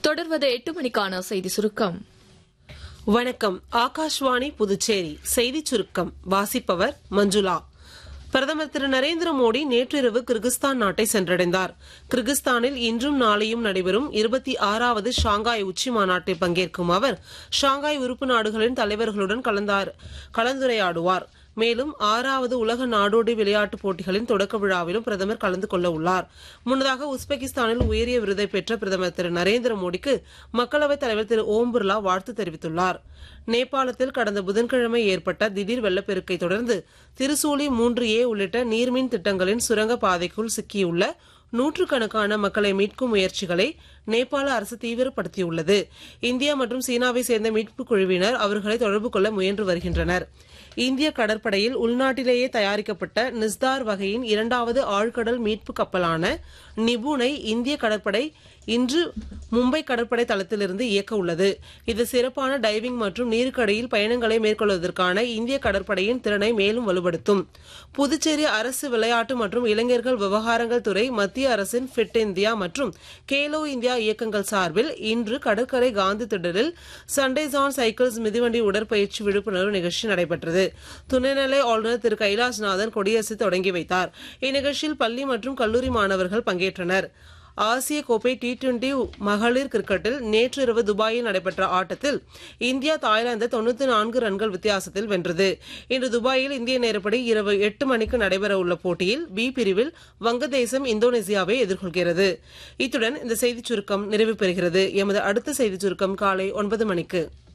தொடர்வது எட்டு மணிக்கான செய்தி சுருக்கம் வணக்கம் ஆகாஷ்வாணி புதுச்சேரி செய்திச் சுருக்கம் வாசிப்பவர் மஞ்சுளா பிரதமர் திரு நரேந்திர மோடி நேற்றிரவு கிர்கிஸ்தான் நாட்டை சென்றடைந்தார் கிர்கிஸ்தானில் இன்றும் நாளையும் நடைபெறும் இருபத்தி ஆறாவது ஷாங்காய் உச்சி மாநாட்டில் பங்கேற்கும் அவர் ஷாங்காய் உறுப்பு நாடுகளின் தலைவர்களுடன் கலந்தார் கலந்துரையாடுவார் மேலும் ஆறாவது உலக நாடோடி விளையாட்டுப் போட்டிகளின் தொடக்க விழாவிலும் பிரதமர் கலந்து கொள்ள உள்ளார் முன்னதாக உஸ்பெகிஸ்தானில் உயரிய விருதை பெற்ற பிரதமர் திரு நரேந்திர மோடிக்கு மக்களவைத் தலைவர் திரு ஓம் பிர்லா வாழ்த்து தெரிவித்துள்ளார் நேபாளத்தில் கடந்த புதன்கிழமை ஏற்பட்ட திடீர் வெள்ளப்பெருக்கை தொடர்ந்து திருசூலி மூன்று ஏ உள்ளிட்ட நீர்மின் திட்டங்களின் சுரங்க பாதைக்குள் சிக்கியுள்ள நூற்றுக்கணக்கான மக்களை மீட்கும் முயற்சிகளை நேபாள அரசு தீவிரப்படுத்தியுள்ளது இந்தியா மற்றும் சீனாவை சேர்ந்த மீட்புக் குழுவினர் அவர்களை தொடர்பு கொள்ள முயன்று வருகின்றனர் இந்திய கடற்படையில் உள்நாட்டிலேயே தயாரிக்கப்பட்ட நிஸ்தார் வகையின் இரண்டாவது ஆழ்கடல் மீட்பு கப்பலான நிபுனை இந்திய கடற்படை இன்று மும்பை கடற்படை தளத்திலிருந்து இயக்க உள்ளது இது சிறப்பான டைவிங் மற்றும் நீருக்கடியில் பயணங்களை மேற்கொள்வதற்கான இந்திய கடற்படையின் திறனை மேலும் வலுப்படுத்தும் புதுச்சேரி அரசு விளையாட்டு மற்றும் இளைஞர்கள் விவகாரங்கள் துறை மத்திய அரசின் ஃபிட் இந்தியா மற்றும் கேலோ இந்தியா இயக்கங்கள் சார்பில் இன்று கடற்கரை காந்தி திடலில் சண்டேஸ் ஆன் சைக்கிள்ஸ் மிதிவண்டி உடற்பயிற்சி விழிப்புணர்வு நிகழ்ச்சி நடைபெற்றது துணைநிலை ஆளுநர் திரு கைலாஷ்நாதன் கொடியரசு தொடங்கி வைத்தார் இந்நிகழ்ச்சியில் பள்ளி மற்றும் கல்லூரி மாணவர்கள் பங்கேற்றனர் ஆசிய கோப்பை டி டுவெண்டி மகளிர் கிரிக்கெட்டில் நேற்று இரவு துபாயில் நடைபெற்ற ஆட்டத்தில் இந்தியா தாய்லாந்து தொண்ணூத்தி நான்கு ரன்கள் வித்தியாசத்தில் வென்றது இன்று துபாயில் இந்திய நேரப்படி இரவு எட்டு மணிக்கு நடைபெறவுள்ள போட்டியில் பி பிரிவில் வங்கதேசம் இந்தோனேசியாவை எதிர்கொள்கிறது இத்துடன் இந்த செய்திச் சுருக்கம் நிறைவு பெறுகிறது எமது அடுத்த செய்திச் சுருக்கம் காலை ஒன்பது மணிக்கு